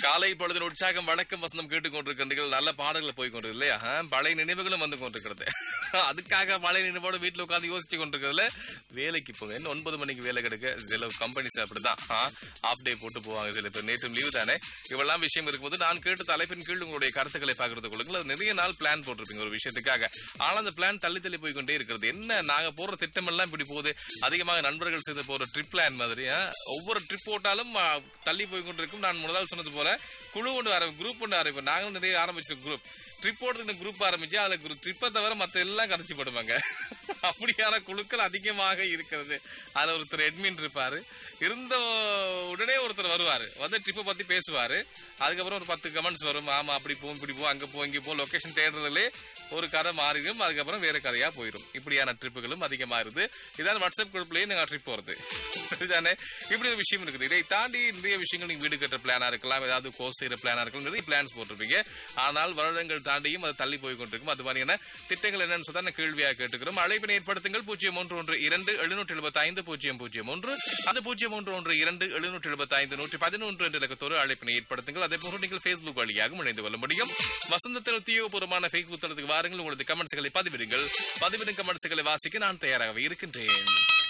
காலை பொழுது உற்சாகம் வணக்கம் வசந்தம் கேட்டுக்கொண்டிருக்கிறீர்கள் நல்ல பாடல்கள் போய் கொண்டிருக்கு இல்லையா ஆ, பழைய நினைவுகளும் வந்து கொண்டிருக்கிறது அதுக்காக பழைய நினைவோட வீட்டுல உட்கார்ந்து யோசிச்சு கொண்டிருக்கிறதுல வேலைக்கு போங்க இன்னும் ஒன்பது மணிக்கு வேலை கிடைக்க சில கம்பெனிஸ் அப்படிதான் ஆஃப் டே போட்டு போவாங்க சில பேர் நேற்றும் லீவு தானே இவெல்லாம் விஷயம் இருக்கும்போது நான் கேட்ட தலைப்பின் கீழ் உங்களுடைய கருத்துக்களை பார்க்கறது கொள்ளுங்கள் அது நிறைய நாள் பிளான் போட்டிருப்பீங்க ஒரு விஷயத்துக்காக ஆனா அந்த பிளான் தள்ளி தள்ளி போய் கொண்டே இருக்கிறது என்ன நாங்க போடுற திட்டம் எல்லாம் இப்படி போகுது அதிகமாக நண்பர்கள் சேர்ந்து போற ட்ரிப் பிளான் மாதிரி ஆ, ஒவ்வொரு ட்ரிப் போட்டாலும் ஆ, தள்ளி போய் கொண்டிருக்கும் நான் முதல் சொன்னது போல குழு ஒன்று ஆரம்பி குரூப் ஒன்று ஆரம்பிப்போம் நாங்களும் நிறைய ஆரம்பிச்சிருக்கோம் குரூப் ட்ரிப் போடுறதுக்கு குரூப் ஆரம்பிச்சு அதுல ட்ரிப்பை தவிர மத்த எல்லாம் கரைச்சி போடுவாங்க அப்படியான குழுக்கள் அதிகமாக இருக்கிறது அதுல ஒருத்தர் எட்மின் இருப்பாரு இருந்த உடனே ஒருத்தர் வருவாரு வந்து ட்ரிப்பை பத்தி பேசுவாரு அதுக்கப்புறம் ஒரு பத்து கமெண்ட்ஸ் வரும் ஆமா அப்படி போகும் இப்படி போ அங்க போ இங்க போ லொகேஷன் தேடுறதுலே ஒரு கதை மாறிடும் அதுக்கப்புறம் வேற கதையா போயிடும் இப்படியான ட்ரிப்புகளும் அதிகமாயிருது இதான் வாட்ஸ்அப் குரூப்லயே நாங்க ட்ரிப் போறது சரிதானே இப்படி ஒரு விஷயம் இருக்குது இதை தாண்டி நிறைய விஷயங்கள் நீங்க வீடு கட்டுற பிளானா இருக்கலாம் ஏதாவது கோர்ஸ் செய்யற பிளானா இருக்கலாம் நிறைய பிளான்ஸ் போட்டிருப்பீங்க ஆனால் வருடங்கள் தாண்டியும் அது தள்ளி போய் கொண்டிருக்கும் அது மாதிரியான திட்டங்கள் என்னன்னு சொன்னா நான் கேள்வியாக கேட்டுக்கிறோம் அழைப்பினை ஏற்படுத்துங்கள் பூஜ்ஜியம் ஒன்று ஒன்று இரண்டு எழுநூற்றி எழுபத்தி ஐந்து பூஜ்ஜியம் பூஜ்ஜியம் ஒன்று அது பூஜ்ஜியம் ஒன்று ஒன்று இரண்டு எழுநூற்றி எழுபத்தி ஐந்து நூற்றி பதினொன்று என்ற இலக்கத்தோடு அழைப்பினை ஏற்படுத்துங்கள் அதே போன்று நீங்கள் ஃபேஸ்புக் வழியாக இணைந்து கொள்ள முடியும் வசந்தத்தின் உத்தியோகபூர்வமான ஃபேஸ்புக் தளத்துக்கு வாருங்கள் உங்களது கமெண்ட்ஸ்களை பதிவிடுங்கள் பதிவிடும் கமெண்ட்ஸ்களை வாசிக்க நான் தயாராகவே இருக்கின்றேன்